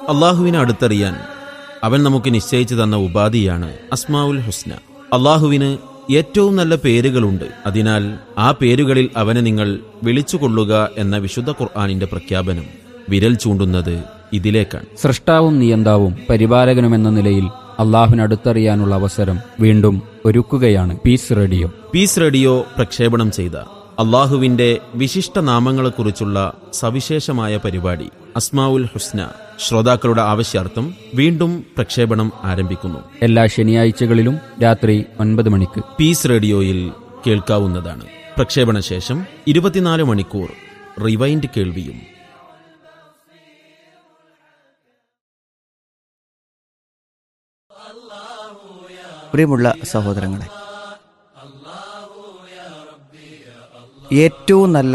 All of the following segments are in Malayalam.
അള്ളാഹുവിനെ അടുത്തറിയാൻ അവൻ നമുക്ക് നിശ്ചയിച്ചു തന്ന ഉപാധിയാണ് അസ്മാവുൽ ഹുസ്ന അള്ളാഹുവിന് ഏറ്റവും നല്ല പേരുകളുണ്ട് അതിനാൽ ആ പേരുകളിൽ അവനെ നിങ്ങൾ വിളിച്ചുകൊള്ളുക എന്ന വിശുദ്ധ ഖുർആാനിന്റെ പ്രഖ്യാപനം വിരൽ ചൂണ്ടുന്നത് ഇതിലേക്കാണ് സൃഷ്ടാവും നിയന്താവും പരിപാലകനുമെന്ന നിലയിൽ അള്ളാഹുവിനടുത്തറിയാനുള്ള അവസരം വീണ്ടും ഒരുക്കുകയാണ് പീസ് റേഡിയോ പീസ് റേഡിയോ പ്രക്ഷേപണം ചെയ്ത അള്ളാഹുവിന്റെ വിശിഷ്ട നാമങ്ങളെക്കുറിച്ചുള്ള സവിശേഷമായ പരിപാടി അസ്മാവുൽ ഹുസ്ന ശ്രോതാക്കളുടെ ആവശ്യാർത്ഥം വീണ്ടും പ്രക്ഷേപണം ആരംഭിക്കുന്നു എല്ലാ ശനിയാഴ്ചകളിലും രാത്രി ഒൻപത് മണിക്ക് പീസ് റേഡിയോയിൽ കേൾക്കാവുന്നതാണ് പ്രക്ഷേപണ ശേഷം ഇരുപത്തിനാല് മണിക്കൂർ റിവൈൻഡ് കേൾവിയും പ്രിയമുള്ള സഹോദരങ്ങളെ ഏറ്റവും നല്ല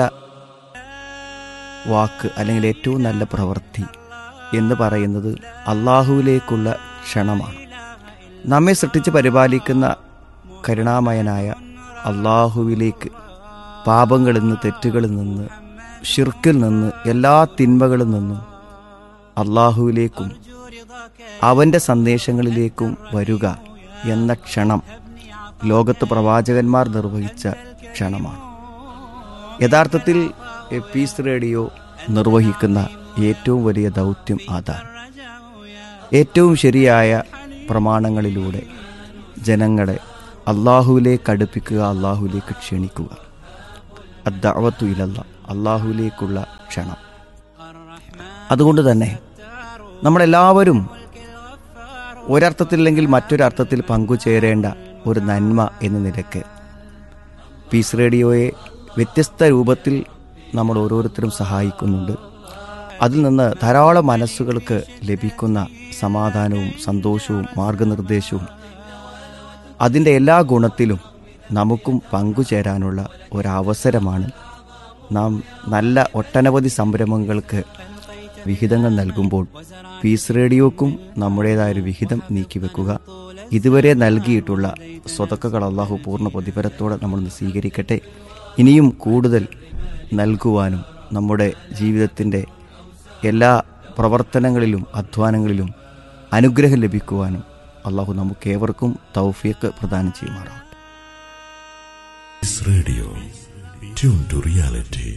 വാക്ക് അല്ലെങ്കിൽ ഏറ്റവും നല്ല പ്രവൃത്തി എന്ന് പറയുന്നത് അള്ളാഹുവിലേക്കുള്ള ക്ഷണമാണ് നമ്മെ സൃഷ്ടിച്ച് പരിപാലിക്കുന്ന കരുണാമയനായ അള്ളാഹുവിലേക്ക് പാപങ്ങളിൽ നിന്ന് തെറ്റുകളിൽ നിന്ന് ഷിർക്കിൽ നിന്ന് എല്ലാ തിന്മകളിൽ നിന്നും അള്ളാഹുവിലേക്കും അവൻ്റെ സന്ദേശങ്ങളിലേക്കും വരിക എന്ന ക്ഷണം ലോകത്ത് പ്രവാചകന്മാർ നിർവഹിച്ച ക്ഷണമാണ് യഥാർത്ഥത്തിൽ എ പീസ് റേഡിയോ നിർവഹിക്കുന്ന ഏറ്റവും വലിയ ദൗത്യം അതാണ് ഏറ്റവും ശരിയായ പ്രമാണങ്ങളിലൂടെ ജനങ്ങളെ അള്ളാഹുവിലേക്ക് അടുപ്പിക്കുക അള്ളാഹുവിലേക്ക് ക്ഷണിക്കുക അദ്ദാവത്തു ഇലല്ല അള്ളാഹുവിലേക്കുള്ള ക്ഷണം അതുകൊണ്ട് തന്നെ നമ്മളെല്ലാവരും ഒരർത്ഥത്തില്ലെങ്കിൽ മറ്റൊരർത്ഥത്തിൽ പങ്കുചേരേണ്ട ഒരു നന്മ എന്ന നിലയ്ക്ക് പീസ് റേഡിയോയെ വ്യത്യസ്ത രൂപത്തിൽ നമ്മൾ ഓരോരുത്തരും സഹായിക്കുന്നുണ്ട് അതിൽ നിന്ന് ധാരാളം മനസ്സുകൾക്ക് ലഭിക്കുന്ന സമാധാനവും സന്തോഷവും മാർഗനിർദ്ദേശവും അതിൻ്റെ എല്ലാ ഗുണത്തിലും നമുക്കും പങ്കുചേരാനുള്ള ഒരവസരമാണ് നാം നല്ല ഒട്ടനവധി സംരംഭങ്ങൾക്ക് വിഹിതങ്ങൾ നൽകുമ്പോൾ പീസ് റേഡിയോക്കും നമ്മുടേതായൊരു വിഹിതം നീക്കിവെക്കുക ഇതുവരെ നൽകിയിട്ടുള്ള സ്വതക്കകൾ അള്ളാഹു പൂർണ്ണ പ്രതിഫലത്തോടെ നമ്മൾ സ്വീകരിക്കട്ടെ ഇനിയും കൂടുതൽ നൽകുവാനും നമ്മുടെ ജീവിതത്തിൻ്റെ എല്ലാ പ്രവർത്തനങ്ങളിലും അധ്വാനങ്ങളിലും അനുഗ്രഹം ലഭിക്കുവാനും അള്ളാഹു നമുക്കേവർക്കും തൗഫീഖ് പ്രദാനം ചെയ്യുമാറാവും This radio, tuned to reality.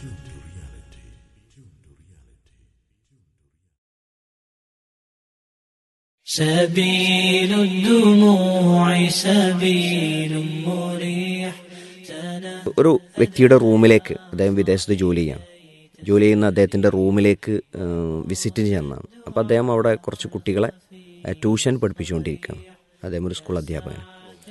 سبيل الدموع سبيل مريح ഒരു വ്യക്തിയുടെ റൂമിലേക്ക് അദ്ദേഹം വിദേശത്ത് ജോലി ചെയ്യാണ് ജോലി ചെയ്യുന്ന അദ്ദേഹത്തിൻ്റെ റൂമിലേക്ക് വിസിറ്റ് ചെന്നാണ് അപ്പോൾ അദ്ദേഹം അവിടെ കുറച്ച് കുട്ടികളെ ഏഹ്, ട്യൂഷൻ പഠിപ്പിച്ചുകൊണ്ടിരിക്കുകയാണ് അദ്ദേഹം ഒരു സ്കൂൾ അധ്യാപകൻ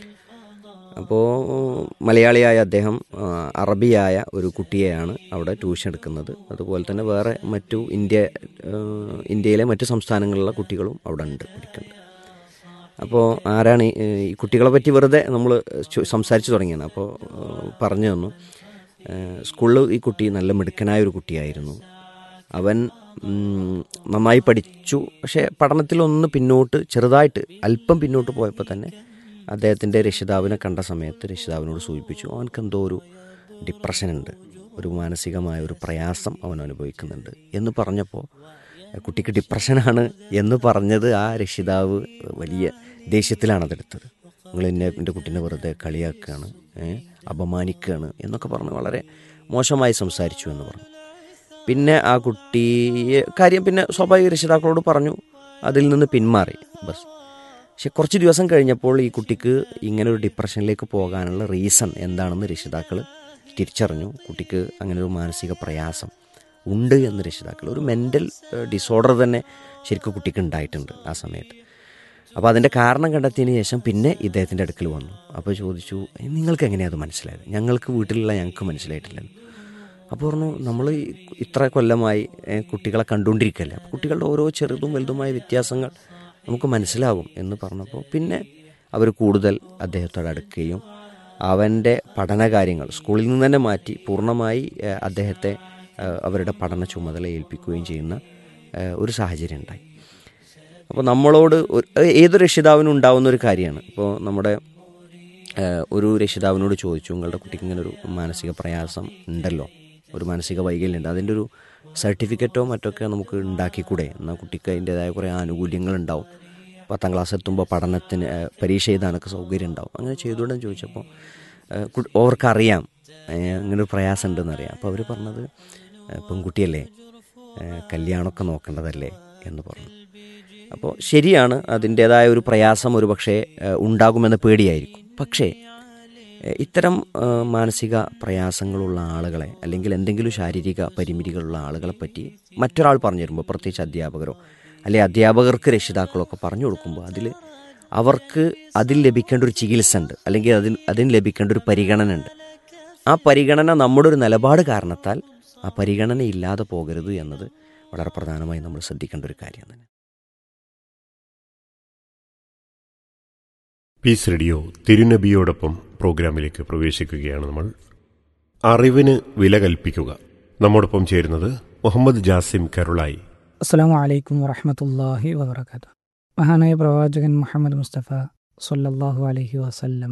അപ്പോൾ മലയാളിയായ അദ്ദേഹം ആ, അറബിയായ ഒരു കുട്ടിയെയാണ് അവിടെ ട്യൂഷൻ എടുക്കുന്നത് അതുപോലെ തന്നെ വേറെ മറ്റു ഇന്ത്യ ഏഹ്, ഇന്ത്യയിലെ മറ്റു സംസ്ഥാനങ്ങളിലുള്ള കുട്ടികളും അവിടെ ഉണ്ട് പഠിക്കുന്നുണ്ട് അപ്പോൾ ആരാണ് ഈ ഈ കുട്ടികളെ പറ്റി വെറുതെ നമ്മൾ സംസാരിച്ചു തുടങ്ങിയാണ് അപ്പോൾ ഏഹ്, പറഞ്ഞു തന്നു ഏഹ്, സ്കൂളിൽ ഈ കുട്ടി നല്ല മിടുക്കനായ ഒരു കുട്ടിയായിരുന്നു അവൻ ഉം, നന്നായി പഠിച്ചു പക്ഷേ പഠനത്തിലൊന്ന് പിന്നോട്ട് ചെറുതായിട്ട് അല്പം പിന്നോട്ട് പോയപ്പോൾ തന്നെ അദ്ദേഹത്തിൻ്റെ രക്ഷിതാവിനെ കണ്ട സമയത്ത് രക്ഷിതാവിനോട് സൂചിപ്പിച്ചു അവനക്ക് എന്തോ ഒരു ഡിപ്രഷൻ ഉണ്ട് ഒരു മാനസികമായ ഒരു പ്രയാസം അവൻ അനുഭവിക്കുന്നുണ്ട് എന്ന് പറഞ്ഞപ്പോൾ കുട്ടിക്ക് ഡിപ്രഷനാണ് എന്ന് പറഞ്ഞത് ആ രക്ഷിതാവ് വലിയ ദേഷ്യത്തിലാണ് അതെടുത്തത് നിങ്ങൾ എന്നെ എൻ്റെ കുട്ടീനെ വെറുതെ കളിയാക്കുകയാണ് ഏ, അപമാനിക്കുകയാണ് എന്നൊക്കെ പറഞ്ഞ് വളരെ മോശമായി സംസാരിച്ചു എന്ന് പറഞ്ഞു പിന്നെ ആ കുട്ടിയെ കാര്യം പിന്നെ സ്വാഭാവിക രക്ഷിതാക്കളോട് പറഞ്ഞു അതിൽ നിന്ന് പിന്മാറി ബസ് പക്ഷെ കുറച്ച് ദിവസം കഴിഞ്ഞപ്പോൾ ഈ കുട്ടിക്ക് ഇങ്ങനെ ഒരു ഡിപ്രഷനിലേക്ക് പോകാനുള്ള റീസൺ എന്താണെന്ന് രക്ഷിതാക്കൾ തിരിച്ചറിഞ്ഞു കുട്ടിക്ക് അങ്ങനെ ഒരു മാനസിക പ്രയാസം ഉണ്ട് എന്ന് രക്ഷിതാക്കൾ ഒരു മെൻ്റൽ ഡിസോർഡർ തന്നെ ശരിക്കും കുട്ടിക്ക് ഉണ്ടായിട്ടുണ്ട് ആ സമയത്ത് അപ്പോൾ അതിൻ്റെ കാരണം കണ്ടെത്തിയതിന് ശേഷം പിന്നെ ഇദ്ദേഹത്തിൻ്റെ അടുക്കൽ വന്നു അപ്പോൾ ചോദിച്ചു നിങ്ങൾക്ക് എങ്ങനെയാണ് അത് മനസ്സിലായത് ഞങ്ങൾക്ക് വീട്ടിലുള്ള ഞങ്ങൾക്ക് മനസ്സിലായിട്ടില്ലല്ലോ അപ്പോൾ പറഞ്ഞു നമ്മൾ ഇത്ര കൊല്ലമായി ഏ, കുട്ടികളെ കണ്ടുകൊണ്ടിരിക്കുകയല്ലേ അപ്പോൾ കുട്ടികളുടെ ഓരോ ചെറുതും വലുതുമായ വ്യത്യാസങ്ങൾ നമുക്ക് മനസ്സിലാകും എന്ന് പറഞ്ഞപ്പോൾ പിന്നെ അവർ കൂടുതൽ അദ്ദേഹത്തോട് അടുക്കുകയും അവൻ്റെ പഠനകാര്യങ്ങൾ സ്കൂളിൽ നിന്ന് തന്നെ മാറ്റി പൂർണ്ണമായി ഏ, അദ്ദേഹത്തെ ഏ, അവരുടെ പഠന ചുമതല ഏൽപ്പിക്കുകയും ചെയ്യുന്ന ഏ, ഒരു സാഹചര്യം ഉണ്ടായി അപ്പോൾ നമ്മളോട് ഒരു- ഏതൊരു രക്ഷിതാവിനും ഉണ്ടാവുന്ന ഒരു കാര്യമാണ് ഇപ്പോൾ നമ്മുടെ ഏഹ്, ഒരു രക്ഷിതാവിനോട് ചോദിച്ചു നിങ്ങളുടെ കുട്ടിക്ക് ഇങ്ങനെ ഒരു മാനസിക പ്രയാസം ഉണ്ടല്ലോ ഒരു മാനസിക വൈകല്യം ഉണ്ട് അതിൻ്റെ ഒരു സർട്ടിഫിക്കറ്റോ മറ്റൊക്കെ നമുക്ക് ഉണ്ടാക്കിക്കൂടെ എന്നാൽ കുട്ടിക്ക് അതിൻ്റെതായ കുറേ ആനുകൂല്യങ്ങൾ ഉണ്ടാവും പത്താം ക്ലാസ് എത്തുമ്പോൾ പഠനത്തിന് ഏഹ്, പരീക്ഷ എഴുതാനൊക്കെ സൗകര്യം ഉണ്ടാവും അങ്ങനെ ചെയ്തുകൊണ്ടെന്ന് ചോദിച്ചപ്പോൾ ഏഹ്, കു- അവർക്കറിയാം ഏഹ്, അങ്ങനെ ഒരു പ്രയാസം ഉണ്ടെന്ന് അറിയാം അപ്പോൾ അവർ പറഞ്ഞത് ഏഹ്, പെൺകുട്ടിയല്ലേ ഏഹ്, കല്യാണമൊക്കെ നോക്കേണ്ടതല്ലേ എന്ന് പറഞ്ഞു അപ്പോൾ ശരിയാണ് അതിൻ്റേതായ ഒരു പ്രയാസം ഒരു പക്ഷേ ഏഹ്, ഉണ്ടാകുമെന്ന പേടിയായിരിക്കും പക്ഷേ ഏഹ്, ഇത്തരം ഏഹ്, മാനസിക പ്രയാസങ്ങളുള്ള ആളുകളെ അല്ലെങ്കിൽ എന്തെങ്കിലും ശാരീരിക പരിമിതികളുള്ള ആളുകളെ പറ്റി മറ്റൊരാൾ പറഞ്ഞു തരുമ്പോൾ പ്രത്യേകിച്ച് അധ്യാപകരോ അല്ലെങ്കിൽ അധ്യാപകർക്ക് രക്ഷിതാക്കളൊക്കെ പറഞ്ഞു കൊടുക്കുമ്പോൾ അതിൽ അവർക്ക് അതിൽ ലഭിക്കേണ്ട ഒരു ചികിത്സ ഉണ്ട് അല്ലെങ്കിൽ അതിന് അതിന് ലഭിക്കേണ്ട ഒരു പരിഗണന ഉണ്ട് ആ പരിഗണന നമ്മുടെ ഒരു നിലപാട് കാരണത്താൽ ആ പരിഗണന ഇല്ലാതെ പോകരുത് എന്നത് വളരെ പ്രധാനമായി നമ്മൾ ശ്രദ്ധിക്കേണ്ട ഒരു കാര്യം തന്നെ പീസ് റേഡിയോ തിരുനബിയോടൊപ്പം പ്രോഗ്രാമിലേക്ക് പ്രവേശിക്കുകയാണ് നമ്മൾ അറിവിന് വില കൽപ്പിക്കുക നമ്മോടൊപ്പം ചേരുന്നത് മുഹമ്മദ് ജാസിം കരുളായി അസ്സാം വലൈക്കും വറഹമത്തല്ലാഹി വബർക്കാത്തു മഹാനായ പ്രവാചകൻ മുഹമ്മദ് മുസ്തഫ സല്ലല്ലാഹു അലൈഹി വസല്ലമ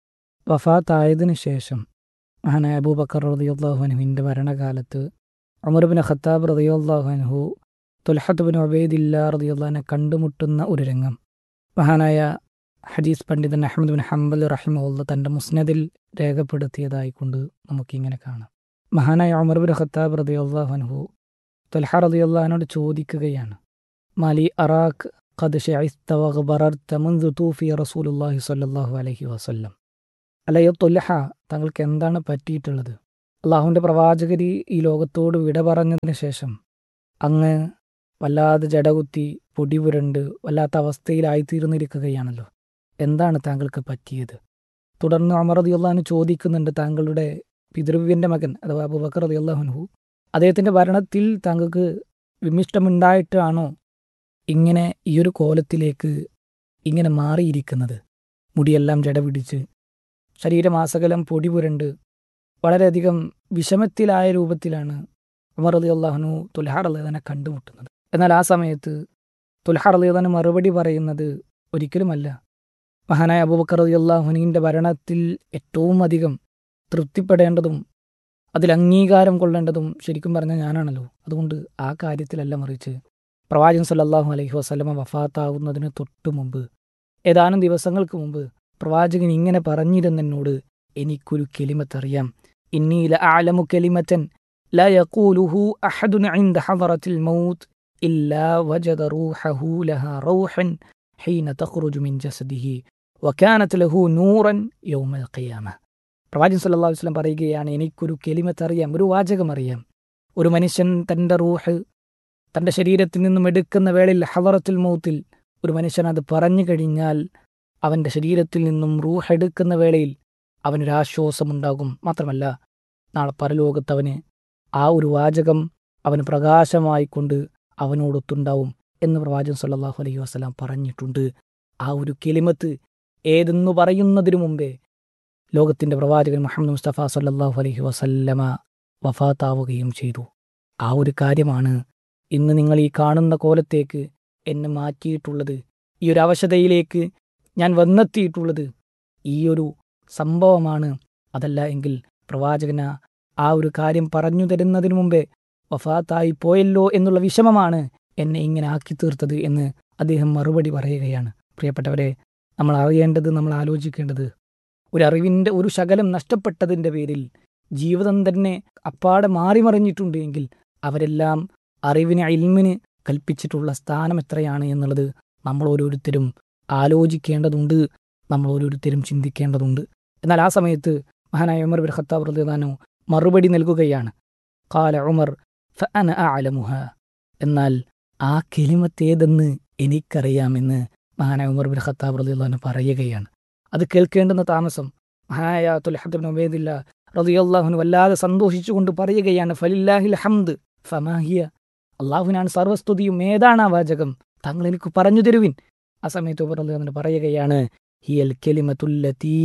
വഫാത്തായതിനു ശേഷം മഹാനായ അബൂബക്കർ റളിയല്ലാഹു അൻഹുവിൻ്റെ ഭരണകാലത്ത് ഉമർബിൻ ഖത്താബ് റളിയല്ലാഹു അൻഹു തുൽഹത്ത് ബിൻ ഉബൈദില്ല റളിയല്ലാഹുവിനെ കണ്ടുമുട്ടുന്ന ഒരു രംഗം മഹാനായ ഹദീസ് പണ്ഡിതൻ അഹമ്മദ് ബിൻ ഹംബൽ റഹിമുള്ള തൻ്റെ മുസ്നദിൽ രേഖപ്പെടുത്തിയതായിക്കൊണ്ട് നമുക്കിങ്ങനെ കാണാം മഹാനായ ഉമർ ബിൻ ഖത്താബ് റളിയല്ലാഹു അൻഹു തൊൽഹ റളിയല്ലാഹുവിനോട് ചോദിക്കുകയാണ് മാലി അറാഖ് ഖദ് ശഇസ്ത വഗ്ബറർത മുൻദു തൂഫി റസൂലുള്ളാഹി സ്വല്ലല്ലാഹു അലൈഹി വസല്ലം അല്ലയോ തൊൽഹ താങ്കൾക്ക് എന്താണ് പറ്റിയിട്ടുള്ളത് അള്ളാഹുവിൻ്റെ പ്രവാചകരി ഈ ലോകത്തോട് വിട പറഞ്ഞതിന് ശേഷം അങ്ങ് വല്ലാതെ ജടകുത്തി പൊടി പുരണ്ട് വല്ലാത്ത അവസ്ഥയിലായിത്തീർന്നിരിക്കുകയാണല്ലോ എന്താണ് താങ്കൾക്ക് പറ്റിയത് തുടർന്ന് അമർ റളിയല്ലാഹു ചോദിക്കുന്നുണ്ട് താങ്കളുടെ പിതൃവ്യൻ്റെ മകൻ അഥവാ അബൂബക്കർ റളിയല്ലാഹു അദ്ദേഹത്തിൻ്റെ ഭരണത്തിൽ താങ്കൾക്ക് വിമിഷ്ടമുണ്ടായിട്ടാണോ ഇങ്ങനെ ഈ ഒരു കോലത്തിലേക്ക് ഇങ്ങനെ മാറിയിരിക്കുന്നത് മുടിയെല്ലാം ജട പിടിച്ച് ശരീരമാസകലം പൊടി പുരണ്ട് വളരെയധികം വിഷമത്തിലായ രൂപത്തിലാണ് ഉമർ അലി അള്ളാഹുനു തുൽഹാർ അലിദാനെ കണ്ടുമുട്ടുന്നത് എന്നാൽ ആ സമയത്ത് തുൽഹാർ അലിദാന് മറുപടി പറയുന്നത് ഒരിക്കലുമല്ല മഹാനായ അബൂബക്കർ അലി അള്ളാഹുനീൻ്റെ ഭരണത്തിൽ ഏറ്റവും അധികം തൃപ്തിപ്പെടേണ്ടതും അതിൽ അംഗീകാരം കൊള്ളേണ്ടതും ശരിക്കും പറഞ്ഞാൽ ഞാനാണല്ലോ അതുകൊണ്ട് ആ കാര്യത്തിലല്ല മറിച്ച് പ്രവാചകൻ സല്ലല്ലാഹു അലൈഹി വസല്ലമ വഫാത്താവുന്നതിന് തൊട്ടു മുമ്പ് ഏതാനും ദിവസങ്ങൾക്ക് മുമ്പ് പ്രവാചകൻ ഇങ്ങനെ പറഞ്ഞിരുന്നെന്നോട് എനിക്കൊരു കെലിമത്തറിയാം ഇന്നീല ആലമു കെലിമത്തൻ لا يقوله أحد عند حضرة الموت إلا وجد روحه لها روحا حين تخرج من جسده وكانت له نورا يوم القيامة പ്രവാചകൻ സല്ലല്ലാഹു അലൈഹി വസല്ലം പറയുകയാണ് എനിക്കൊരു കെലിമത്തറിയാം ഒരു വാചകം അറിയാം ഒരു മനുഷ്യൻ തൻ്റെ റൂഹ് തൻ്റെ ശരീരത്തിൽ നിന്നും എടുക്കുന്ന വേളയിൽ ഹലറത്തുൽ മൗത്തിൽ ഒരു മനുഷ്യൻ അത് പറഞ്ഞു കഴിഞ്ഞാൽ അവൻ്റെ ശരീരത്തിൽ നിന്നും റൂഹ് എടുക്കുന്ന വേളയിൽ അവനൊരാശ്വാസമുണ്ടാകും മാത്രമല്ല നാളെ പരലോകത്ത് അവന് ആ ഒരു വാചകം അവന് പ്രകാശമായിക്കൊണ്ട് അവനോടൊത്തുണ്ടാവും എന്ന് പ്രവാചകൻ സല്ലല്ലാഹു അലൈഹി വസല്ലം പറഞ്ഞിട്ടുണ്ട് ആ ഒരു കെലിമത്ത് ഏതെന്നു പറയുന്നതിനു മുമ്പേ ലോകത്തിൻ്റെ പ്രവാചകൻ മുഹമ്മദ് മുസ്തഫ സല്ലല്ലാഹു അലൈഹി വസല്ലമ വഫാത്താവുകയും ചെയ്തു ആ ഒരു കാര്യമാണ് ഇന്ന് നിങ്ങൾ ഈ കാണുന്ന കോലത്തേക്ക് എന്നെ മാറ്റിയിട്ടുള്ളത് ഈ ഒരു അവശതയിലേക്ക് ഞാൻ വന്നെത്തിയിട്ടുള്ളത് ഈ ഒരു സംഭവമാണ് അതല്ല എങ്കിൽ പ്രവാചകന ആ ഒരു കാര്യം പറഞ്ഞു തരുന്നതിനു മുമ്പേ വഫാത്തായി പോയല്ലോ എന്നുള്ള വിഷമമാണ് എന്നെ ഇങ്ങനെ ആക്കി തീർത്തത് എന്ന് അദ്ദേഹം മറുപടി പറയുകയാണ് പ്രിയപ്പെട്ടവരെ നമ്മൾ അറിയേണ്ടത് നമ്മൾ ആലോചിക്കേണ്ടത് ഒരു അറിവിൻ്റെ ഒരു ശകലം നഷ്ടപ്പെട്ടതിൻ്റെ പേരിൽ ജീവിതം തന്നെ അപ്പാടെ മാറിമറിഞ്ഞിട്ടുണ്ട് എങ്കിൽ അവരെല്ലാം അറിവിന് ഇൽമിന് കൽപ്പിച്ചിട്ടുള്ള സ്ഥാനം എത്രയാണ് എന്നുള്ളത് നമ്മൾ ഓരോരുത്തരും ആലോചിക്കേണ്ടതുണ്ട് നമ്മൾ ഓരോരുത്തരും ചിന്തിക്കേണ്ടതുണ്ട് എന്നാൽ ആ സമയത്ത് മഹാനായ ഉമർ ബിൻ ഖത്താബ് റളിയല്ലാഹു മറുപടി നൽകുകയാണ് കാല ഉമർ ഫഅന അഅലമുഹ എന്നാൽ ആ കെലിമത്തേതെന്ന് എനിക്കറിയാമെന്ന് മഹാനായ ഉമർ ബിൻ ഖത്താബ് റളിയല്ലാഹു പറയുകയാണ് അത് കേൾക്കേണ്ടുന്ന താമസം മഹാനായ തുൽഹത്ത് ബിൻ ഉബൈദില്ല റളിയല്ലാഹു വല്ലാതെ സന്തോഷിച്ചുകൊണ്ട് പറയുകയാണ് ഫലില്ലാഹിൽ ഹംദ് ഫമാഹിയ അള്ളാഹുവിനാണ് സർവസ്തുതിയും ഏതാണ് ആ വാചകം താങ്കൾ എനിക്ക് പറഞ്ഞു തരുവിൻ ആ സമയത്ത് ഉമർ റളിയല്ലാഹു പറയുകയാണ് ഹിയൽ കെലിമത്തുല്ലതീ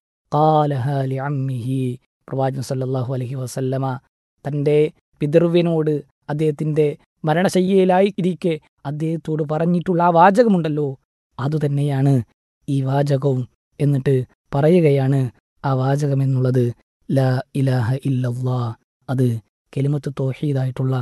ഖാലഹ ലിഅമ്മിഹി പ്രവാചകൻ സല്ലല്ലാഹു അലൈഹി വസല്ലമ തൻ്റെ പിതൃവിനോട് അദ്ദേഹത്തിൻ്റെ മരണശയ്യയിലായി ഇരിക്കെ അദ്ദേഹത്തോട് പറഞ്ഞിട്ടുള്ള ആ വാചകമുണ്ടല്ലോ അതുതന്നെയാണ് ഈ വാചകവും എന്നിട്ട് പറയുകയാണ് ആ വാചകം എന്നുള്ളത് ല ഇലാഹ ഇല്ലല്ലാ അത് കെലിമത്ത് തോഹീദായിട്ടുള്ള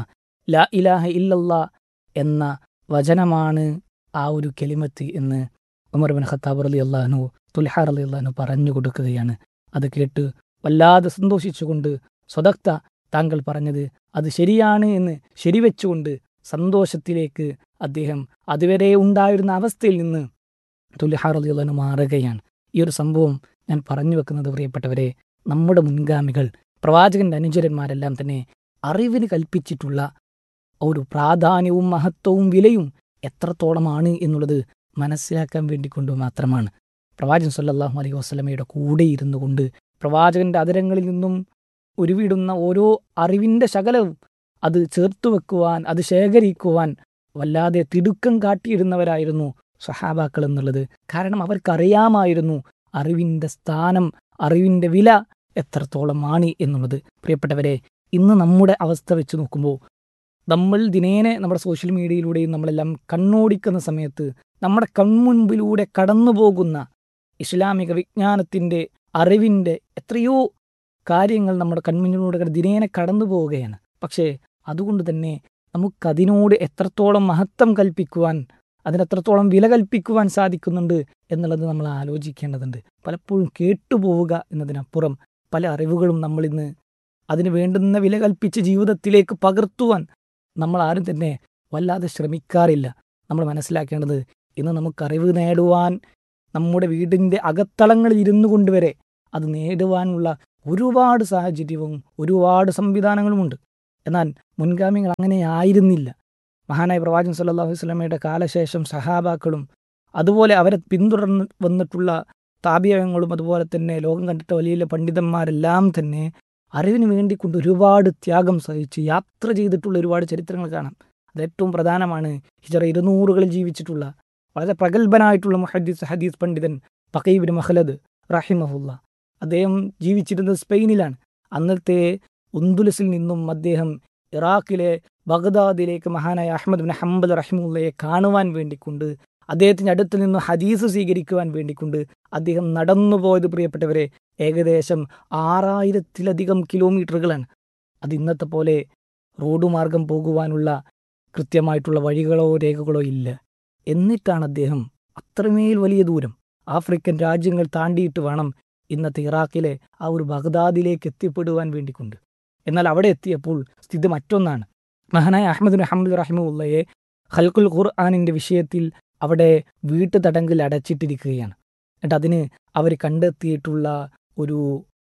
ലാ ഇലാഹ ഇല്ലല്ലാ എന്ന വചനമാണ് ആ ഒരു കെലിമത്ത് എന്ന് ഉമർ ബിൻ ഖത്താബ് റലി അള്ളാഹനു തുൽഹാർ അലി അള്ളാഹനു പറഞ്ഞു കൊടുക്കുകയാണ് അത് കേട്ട് വല്ലാതെ സന്തോഷിച്ചുകൊണ്ട് സ്വതക്ത താങ്കൾ പറഞ്ഞത് അത് ശരിയാണ് എന്ന് ശരിവെച്ചുകൊണ്ട് സന്തോഷത്തിലേക്ക് അദ്ദേഹം അതുവരെ ഉണ്ടായിരുന്ന അവസ്ഥയിൽ നിന്ന് തുൽഹാർ അലി അള്ളാഹനു മാറുകയാണ് ഈ ഒരു സംഭവം ഞാൻ പറഞ്ഞു വെക്കുന്നത് പ്രിയപ്പെട്ടവരെ നമ്മുടെ മുൻഗാമികൾ പ്രവാചകന്റെ അനുചരന്മാരെല്ലാം തന്നെ അറിവിന് കൽപ്പിച്ചിട്ടുള്ള ഒരു പ്രാധാന്യവും മഹത്വവും വിലയും എത്രത്തോളമാണ് എന്നുള്ളത് മനസ്സിലാക്കാൻ വേണ്ടി കൊണ്ട് മാത്രമാണ് പ്രവാചകൻ സല്ലല്ലാഹു അലൈഹി വസ്ലമയുടെ കൂടെ ഇരുന്നു കൊണ്ട് പ്രവാചകന്റെ അതരങ്ങളിൽ നിന്നും ഉരുവിടുന്ന ഓരോ അറിവിൻ്റെ ശകലവും അത് ചേർത്തു വെക്കുവാൻ അത് ശേഖരിക്കുവാൻ വല്ലാതെ തിടുക്കം കാട്ടിയിരുന്നവരായിരുന്നു സഹാബാക്കൾ എന്നുള്ളത് കാരണം അവർക്കറിയാമായിരുന്നു അറിവിൻ്റെ സ്ഥാനം അറിവിൻ്റെ വില എത്രത്തോളമാണ് എന്നുള്ളത് പ്രിയപ്പെട്ടവരെ ഇന്ന് നമ്മുടെ അവസ്ഥ വെച്ച് നോക്കുമ്പോൾ നമ്മൾ ദിനേനെ നമ്മുടെ സോഷ്യൽ മീഡിയയിലൂടെയും നമ്മളെല്ലാം കണ്ണോടിക്കുന്ന സമയത്ത് നമ്മുടെ കൺമുൻപിലൂടെ കടന്നു പോകുന്ന ഇസ്ലാമിക വിജ്ഞാനത്തിൻ്റെ അറിവിൻ്റെ എത്രയോ കാര്യങ്ങൾ നമ്മുടെ കൺമുന്നിലൂടെ ദിനേനെ കടന്നു പോവുകയാണ് പക്ഷേ അതുകൊണ്ട് തന്നെ നമുക്കതിനോട് എത്രത്തോളം മഹത്വം കൽപ്പിക്കുവാൻ അതിനെത്രത്തോളം വില കൽപ്പിക്കുവാൻ സാധിക്കുന്നുണ്ട് എന്നുള്ളത് നമ്മൾ ആലോചിക്കേണ്ടതുണ്ട് പലപ്പോഴും കേട്ടുപോവുക എന്നതിനപ്പുറം പല അറിവുകളും നമ്മളിന്ന് അതിന് വേണ്ടുന്ന വില കൽപ്പിച്ച് ജീവിതത്തിലേക്ക് പകർത്തുവാൻ നമ്മൾ ആരും തന്നെ വല്ലാതെ ശ്രമിക്കാറില്ല നമ്മൾ മനസ്സിലാക്കേണ്ടത് ഇന്ന് നമുക്ക് അറിവ് നേടുവാൻ നമ്മുടെ വീടിൻ്റെ അകത്തളങ്ങളിൽ ഇരുന്നു കൊണ്ടുവരെ അത് നേടുവാനുള്ള ഒരുപാട് സാഹചര്യവും ഒരുപാട് സംവിധാനങ്ങളുമുണ്ട് എന്നാൽ മുൻഗാമികൾ അങ്ങനെ ആയിരുന്നില്ല മഹാനായ പ്രവാചകൻ സല്ലല്ലാഹു അലൈഹി വസല്ലമയുടെ കാലശേഷം സഹാബാക്കളും അതുപോലെ അവരെ പിന്തുടർന്ന് വന്നിട്ടുള്ള താപിയങ്ങളും അതുപോലെ തന്നെ ലോകം കണ്ടിട്ട വലിയ വലിയ പണ്ഡിതന്മാരെല്ലാം തന്നെ അറിവിന് വേണ്ടിക്കൊണ്ട് ഒരുപാട് ത്യാഗം സഹിച്ച് യാത്ര ചെയ്തിട്ടുള്ള ഒരുപാട് ചരിത്രങ്ങൾ കാണാം അത് ഏറ്റവും പ്രധാനമാണ് ഹിജറ ഇരുന്നൂറുകളിൽ ജീവിച്ചിട്ടുള്ള വളരെ പ്രഗത്ഭനായിട്ടുള്ള മുഹദ്ദീസ് ഹദീസ് പണ്ഡിതൻ പക്കീബിൻ മഹലദ് റഹിമഹുല്ല അദ്ദേഹം ജീവിച്ചിരുന്നത് സ്പെയിനിലാണ് അന്നത്തെ ഉന്തുലസിൽ നിന്നും അദ്ദേഹം ഇറാഖിലെ ബഗ്ദാദിലേക്ക് മഹാനായ അഹമ്മദ് ബിൻ ഹംബൽ റഹിമുള്ളയെ കാണുവാൻ വേണ്ടിക്കൊണ്ട് അദ്ദേഹത്തിൻ്റെ അടുത്ത് നിന്ന് ഹദീസ് സ്വീകരിക്കുവാൻ വേണ്ടിക്കൊണ്ട് അദ്ദേഹം നടന്നുപോയത് പ്രിയപ്പെട്ടവരെ ഏകദേശം ആറായിരത്തിലധികം കിലോമീറ്ററുകളാണ് അത് ഇന്നത്തെ പോലെ റോഡ് മാർഗം പോകുവാനുള്ള കൃത്യമായിട്ടുള്ള വഴികളോ രേഖകളോ ഇല്ല എന്നിട്ടാണ് അദ്ദേഹം അത്രമേൽ വലിയ ദൂരം ആഫ്രിക്കൻ രാജ്യങ്ങൾ താണ്ടിയിട്ട് വേണം ഇന്നത്തെ ഇറാഖിലെ ആ ഒരു ബഗ്ദാദിലേക്ക് എത്തിപ്പെടുവാൻ വേണ്ടിക്കൊണ്ട് എന്നാൽ അവിടെ എത്തിയപ്പോൾ സ്ഥിതി മറ്റൊന്നാണ് മഹാനായ അഹമ്മദ് ബിൻ ഹംദ് റഹിമുള്ളയെ ഖൽക്കുൽ ഖുർആാനിൻ്റെ വിഷയത്തിൽ അവിടെ വീട്ടുതടങ്കിൽ അടച്ചിട്ടിരിക്കുകയാണ് എന്നിട്ട് അതിന് അവർ കണ്ടെത്തിയിട്ടുള്ള ഒരു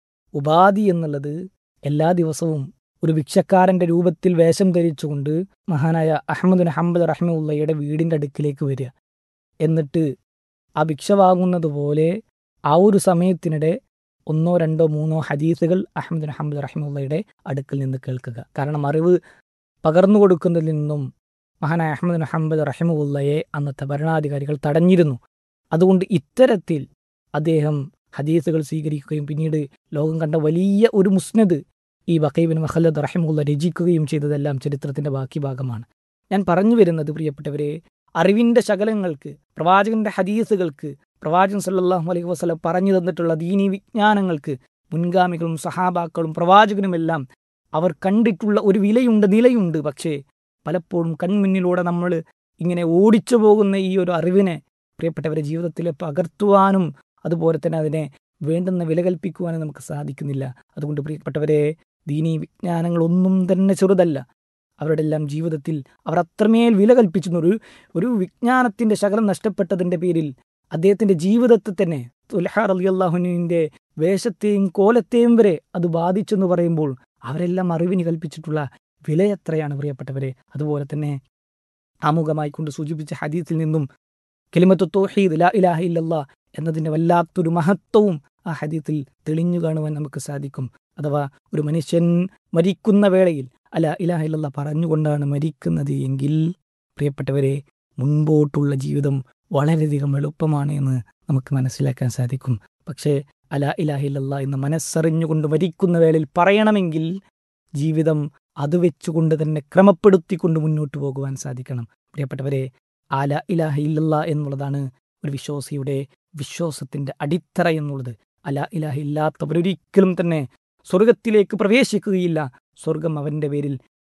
ഉപാധി എന്നുള്ളത് എല്ലാ ദിവസവും ഒരു ഭിക്ഷക്കാരൻ്റെ രൂപത്തിൽ വേഷം ധരിച്ചുകൊണ്ട് മഹാനായ അഹമ്മദ് ബിൻ ഹംബദ് റഹിമുള്ളയുടെ വീടിൻ്റെ അടുക്കിലേക്ക് വരിക എന്നിട്ട് ആ ഭിക്ഷ വാങ്ങുന്നത് പോലെ ആ ഒരു സമയത്തിനിടെ ഒന്നോ രണ്ടോ മൂന്നോ ഹദീസുകൾ അഹമ്മദ് ബിൻ ഹംബദ് റഹിമുള്ളയുടെ അടുക്കിൽ നിന്ന് കേൾക്കുക കാരണം അറിവ് പകർന്നു കൊടുക്കുന്നതിൽ നിന്നും മഹാനായ അഹമ്മദ് ബിൻ ഹംബദ് റഹിമുള്ളയെ അന്നത്തെ ഭരണാധികാരികൾ തടഞ്ഞിരുന്നു അതുകൊണ്ട് ഇത്തരത്തിൽ അദ്ദേഹം ഹദീസുകൾ സ്വീകരിക്കുകയും പിന്നീട് ലോകം കണ്ട വലിയ ഒരു മുസ്നദ് ഈ ബക്കൈബിൻ മഹല്ലദ് റഹിമുള്ള രചിക്കുകയും ചെയ്തതെല്ലാം ചരിത്രത്തിന്റെ ബാക്കി ഭാഗമാണ് ഞാൻ പറഞ്ഞു വരുന്നത് പ്രിയപ്പെട്ടവരെ അറിവിന്റെ ശകലങ്ങൾക്ക് പ്രവാചകന്റെ ഹദീസുകൾക്ക് പ്രവാചകൻ സല്ലല്ലാഹു അലൈഹി വസല്ലം പറഞ്ഞു തന്നിട്ടുള്ള ദീനി വിജ്ഞാനങ്ങൾക്ക് മുൻഗാമികളും സഹാബാക്കളും പ്രവാചകനുമെല്ലാം അവർ കണ്ടിട്ടുള്ള ഒരു വിലയുണ്ട് നിലയുണ്ട് പക്ഷേ പലപ്പോഴും കൺമുന്നിലൂടെ നമ്മൾ ഇങ്ങനെ ഓടിച്ചു പോകുന്ന ഈ ഒരു അറിവിനെ പ്രിയപ്പെട്ടവരെ ജീവിതത്തിൽ പകർത്തുവാനും അതുപോലെ തന്നെ അതിനെ വേണ്ടുന്ന വില കൽപ്പിക്കുവാനും നമുക്ക് സാധിക്കുന്നില്ല അതുകൊണ്ട് പ്രിയപ്പെട്ടവരെ ദീനീ വിജ്ഞാനങ്ങളൊന്നും തന്നെ ചെറുതല്ല അവരുടെ എല്ലാം ജീവിതത്തിൽ അവർ അത്രമേൽ വില കൽപ്പിച്ചു ഒരു ഒരു വിജ്ഞാനത്തിന്റെ ശകലം നഷ്ടപ്പെട്ടതിന്റെ പേരിൽ അദ്ദേഹത്തിന്റെ ജീവിതത്തെ തന്നെ തുൽഹാർ അലി അള്ളാഹുവിൻ്റെ വേഷത്തെയും കോലത്തെയും വരെ അത് ബാധിച്ചെന്ന് പറയുമ്പോൾ അവരെല്ലാം അറിവിന് കൽപ്പിച്ചിട്ടുള്ള വില എത്രയാണ് പ്രിയപ്പെട്ടവരെ അതുപോലെ തന്നെ ആമുഖമായി കൊണ്ട് സൂചിപ്പിച്ച ഹദീസിൽ നിന്നും കെലിമത്ത് തോഹീദ് ലാ ഇലാഹ ഇല്ലല്ലാ എന്നതിൻ്റെ വല്ലാത്തൊരു മഹത്വവും ആ ഹദീത്തിൽ തെളിഞ്ഞു കാണുവാൻ നമുക്ക് സാധിക്കും അഥവാ ഒരു മനുഷ്യൻ മരിക്കുന്ന വേളയിൽ അല ഇലാഹ ഇല്ലല്ല പറഞ്ഞുകൊണ്ടാണ് മരിക്കുന്നത് എങ്കിൽ പ്രിയപ്പെട്ടവരെ മുൻപോട്ടുള്ള ജീവിതം വളരെയധികം എളുപ്പമാണ് എന്ന് നമുക്ക് മനസ്സിലാക്കാൻ സാധിക്കും പക്ഷേ അല ഇലാഹ ഇല്ലല്ല എന്ന് മനസ്സറിഞ്ഞുകൊണ്ട് മരിക്കുന്ന വേളയിൽ പറയണമെങ്കിൽ ജീവിതം അത് വെച്ചുകൊണ്ട് തന്നെ ക്രമപ്പെടുത്തിക്കൊണ്ട് മുന്നോട്ട് പോകുവാൻ സാധിക്കണം പ്രിയപ്പെട്ടവരെ ആല ഇലാഹ ഇല്ലല്ല എന്നുള്ളതാണ് ഒരു വിശ്വാസിയുടെ വിശ്വാസത്തിന്റെ അടിത്തറ എന്നുള്ളത് അല ഇലാഹ ഇല്ലാത്തവരൊരിക്കലും തന്നെ സ്വർഗത്തിലേക്ക് പ്രവേശിക്കുകയില്ല സ്വർഗം അവന്റെ പേരിൽ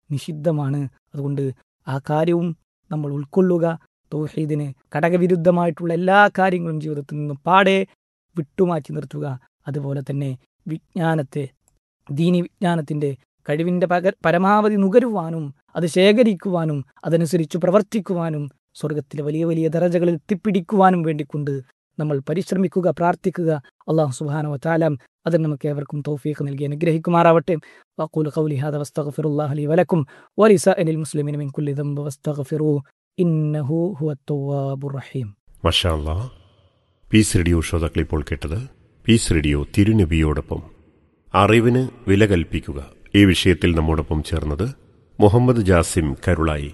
നിഷിദ്ധമാണ് അതുകൊണ്ട് ആ കാര്യവും നമ്മൾ ഉൾക്കൊള്ളുക തൗഹീദിന് ഘടകവിരുദ്ധമായിട്ടുള്ള എല്ലാ കാര്യങ്ങളും ജീവിതത്തിൽ നിന്ന് പാടെ വിട്ടുമാറ്റി നിർത്തുക അതുപോലെ തന്നെ വിജ്ഞാനത്തെ ദീനി വിജ്ഞാനത്തിൻ്റെ കഴിവിൻ്റെ പക പരമാവധി നുകരുവാനും അത് ശേഖരിക്കുവാനും അതനുസരിച്ച് പ്രവർത്തിക്കുവാനും സ്വർഗത്തിലെ വലിയ വലിയ ദറജകളിൽ എത്തിപ്പിടിക്കുവാനും വേണ്ടിക്കൊണ്ട് നമ്മൾ പരിശ്രമിക്കുക പ്രാർത്ഥിക്കുക അള്ളാഹു സുബാനോ താലാം അതിന് നമുക്ക് ഏവർക്കും തൗഫീഖ് നൽകി അനുഗ്രഹിക്കുമാറാവട്ടെ വഖൂൽ ഖൗലി ഹാദ വസ്തഗ്ഫിറുല്ലാഹ ലി വലക്കും വലിസഅലിൽ മുസ്ലിമീന മിൻ കുല്ലി ദംബ വസ്തഗ്ഫിറൂ ഇന്നഹു ഹുവത് തവ്വാബുർ റഹീം മഷാ അല്ലാ പീസ് റേഡിയോ ശ്രോതാക്കൾ ഇപ്പോൾ കേട്ടത് പീസ് റേഡിയോ തിരുനബിയോടൊപ്പം അറിവിന് വില കൽപ്പിക്കുക ഈ വിഷയത്തിൽ നമ്മോടൊപ്പം ചേർന്നത് മുഹമ്മദ് ജാസിം കരുളായി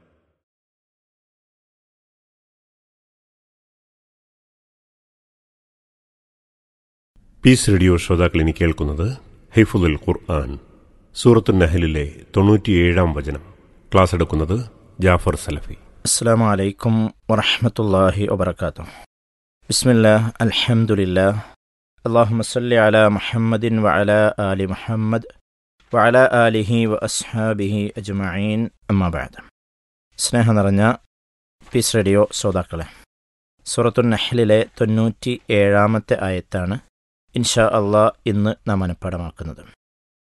പീസ് റേഡിയോ ശ്രോതാക്കൾ ഇനി കേൾക്കുന്നത് ഹൈഫുൽ ഖുർആൻ സൂറത്തു നഹലിലെ തൊണ്ണൂറ്റിയേഴാം വചനം ക്ലാസ് എടുക്കുന്നത് ജാഫർ സലഫി السلام عليكم ورحمة الله وبركاته بسم الله الحمد لله اللهم صل على محمد وعلى آل محمد وعلى آله وأصحابه أجمعين أما بعد സ്നേഹം നിറഞ്ഞ പീസ് റേഡിയോ ശ്രോതാക്കളെ സൂറത്തു നഹ്ലിലെ തൊണ്ണൂറ്റി ഏഴാമത്തെ ആയത്താണ് ഇൻഷാ അള്ളാഹ് ഇന്ന് നാം മനഃപ്പാടമാക്കുന്നത്